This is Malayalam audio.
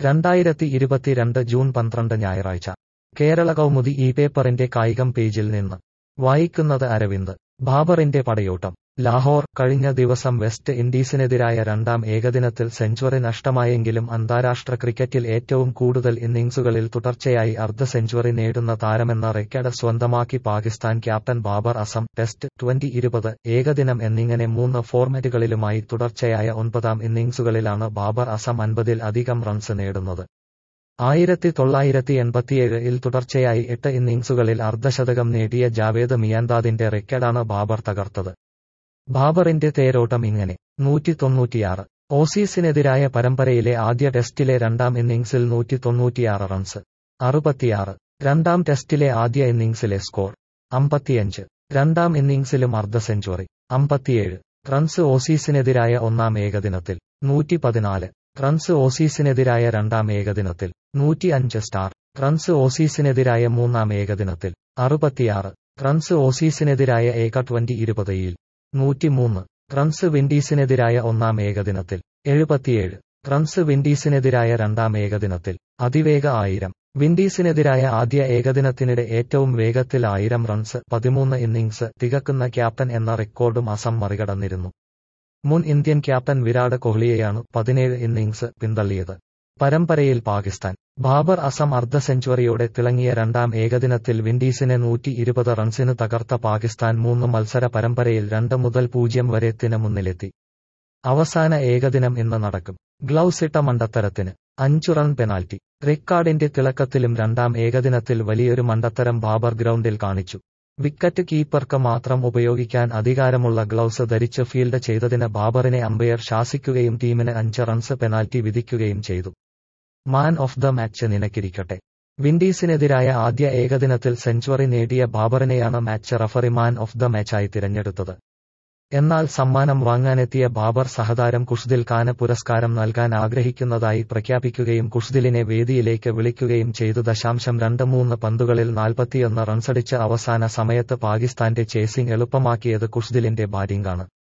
രണ്ടായിരത്തി ഇരുപത്തിരണ്ട് ജൂൺ പന്ത്രണ്ട് ഞായറാഴ്ച കേരള കൗമുദി ഈ പേപ്പറിന്റെ കായികം പേജിൽ നിന്ന് വായിക്കുന്നത് അരവിന്ദ് ബാബറിന്റെ പടയോട്ടം ലാഹോർ കഴിഞ്ഞ ദിവസം വെസ്റ്റ് ഇൻഡീസിനെതിരായ രണ്ടാം ഏകദിനത്തിൽ സെഞ്ചുറി നഷ്ടമായെങ്കിലും അന്താരാഷ്ട്ര ക്രിക്കറ്റിൽ ഏറ്റവും കൂടുതൽ ഇന്നിംഗ്സുകളിൽ തുടർച്ചയായി അർദ്ധ സെഞ്ചുറി നേടുന്ന താരമെന്ന റെക്കോർഡ് സ്വന്തമാക്കി Pakistan captain Babar Azam test twenty ഇരുപത് ഏകദിനം എന്നിങ്ങനെ മൂന്ന് ഫോർമാറ്റുകളിലുമായി തുടർച്ചയായ ഒൻപതാം ഇന്നിംഗ്സുകളിലാണ് ബാബർ അസം അൻപതിൽ അധികം റൺസ് നേടുന്നത് ആയിരത്തി തൊള്ളായിരത്തി എൺപത്തിയേഴിൽ തുടർച്ചയായി എട്ട് ഇന്നിംഗ്സുകളിൽ അർദ്ധശതകം നേടിയ ജാവേദ് മിയാന്താദിന്റെ റെക്കോർഡാണ് ബാബർ തകർത്തത് ബാബറിന്റെ തേരോട്ടം ഇങ്ങനെ നൂറ്റി തൊണ്ണൂറ്റിയാറ് ഓസീസിനെതിരായ പരമ്പരയിലെ ആദ്യ ടെസ്റ്റിലെ രണ്ടാം ഇന്നിംഗ്സിൽ നൂറ്റി തൊണ്ണൂറ്റിയാറ് റൺസ് അറുപത്തിയാറ് രണ്ടാം ടെസ്റ്റിലെ ആദ്യ ഇന്നിംഗ്സിലെ സ്കോർ അമ്പത്തിയഞ്ച് രണ്ടാം ഇന്നിംഗ്സിലും അർദ്ധ സെഞ്ചുറി അമ്പത്തിയേഴ് റൺസ് ഓസീസിനെതിരായ ഒന്നാം ഏകദിനത്തിൽ നൂറ്റി പതിനാല് റൺസ് ഓസീസിനെതിരായ രണ്ടാം ഏകദിനത്തിൽ നൂറ്റി അഞ്ച് സ്റ്റാർ റൺസ് ഓസീസിനെതിരായ മൂന്നാം ഏകദിനത്തിൽ അറുപത്തിയാറ് റൺസ് ഓസീസിനെതിരായ ഏക ട്വന്റി ഇരുപതിൽ നൂറ്റിമൂന്ന് റൺസ് വിൻഡീസിനെതിരായ ഒന്നാം ഏകദിനത്തിൽ എഴുപത്തിയേഴ് റൺസ് വിൻഡീസിനെതിരായ രണ്ടാം ഏകദിനത്തിൽ അതിവേഗ ആയിരം വിൻഡീസിനെതിരായ ആദ്യ ഏകദിനത്തിനിടെ ഏറ്റവും വേഗത്തിൽ ആയിരം റൺസ് പതിമൂന്ന് ഇന്നിംഗ്സ് തികക്കുന്ന ക്യാപ്റ്റൻ എന്ന റെക്കോർഡും അസം മറികടന്നിരുന്നു മുൻ ഇന്ത്യൻ ക്യാപ്റ്റൻ വിരാട് കോഹ്ലിയെയാണ് പതിനേഴ് ഇന്നിംഗ്സ് പിന്തള്ളിയത് പരമ്പരയിൽ പാകിസ്ഥാൻ ബാബർ അസം അർദ്ധ സെഞ്ചുറിയോടെ തിളങ്ങിയ രണ്ടാം ഏകദിനത്തിൽ വിൻഡീസിനെ നൂറ്റി ഇരുപത് റൺസിന് തകർത്ത പാകിസ്ഥാൻ മൂന്ന് മത്സര പരമ്പരയിൽ രണ്ട് മുതൽ പൂജ്യം വരെ ത്തിന് മുന്നിലെത്തി അവസാന ഏകദിനം ഇന്ന് നടക്കും ഗ്ലൗസ് ഇട്ട മണ്ടത്തരത്തിന് അഞ്ചു റൺ പെനാൽറ്റി റിക്കാർഡിന്റെ തിളക്കത്തിലും രണ്ടാം ഏകദിനത്തിൽ വലിയൊരു മണ്ടത്തരം ബാബർ ഗ്രൗണ്ടിൽ കാണിച്ചു വിക്കറ്റ് കീപ്പർക്ക് മാത്രം ഉപയോഗിക്കാൻ അധികാരമുള്ള ഗ്ലൗസ് ധരിച്ച് ഫീൽഡ് ചെയ്തതിന് ബാബറിനെ അമ്പയർ ശാസിക്കുകയും ടീമിന് അഞ്ച് റൺസ് പെനാൽറ്റി വിധിക്കുകയും ചെയ്തു മാൻ ഓഫ് ദ മാച്ച് നിനക്കിരിക്കട്ടെ വിൻഡീസിനെതിരായ ആദ്യ ഏകദിനത്തിൽ സെഞ്ചുറി നേടിയ ബാബറിനെയാണ് match referee man of the മാച്ചായി തിരഞ്ഞെടുത്തത് എന്നാൽ സമ്മാനം വാങ്ങാനെത്തിയ ബാബർ സഹതാരം കുഷ്ദിൽ ഖാന് പുരസ്കാരം നൽകാൻ ആഗ്രഹിക്കുന്നതായി പ്രഖ്യാപിക്കുകയും കുഷ്ദിലിനെ വേദിയിലേക്ക് വിളിക്കുകയും ചെയ്തു ദശാംശം രണ്ട് മൂന്ന് പന്തുകളിൽ നാൽപ്പത്തിയൊന്ന് റൺസടിച്ച് അവസാന സമയത്ത് പാകിസ്ഥാന്റെ ചേസിംഗ് എളുപ്പമാക്കിയത് കുഷ്ദിലിന്റെ ബാറ്റിംഗാണ്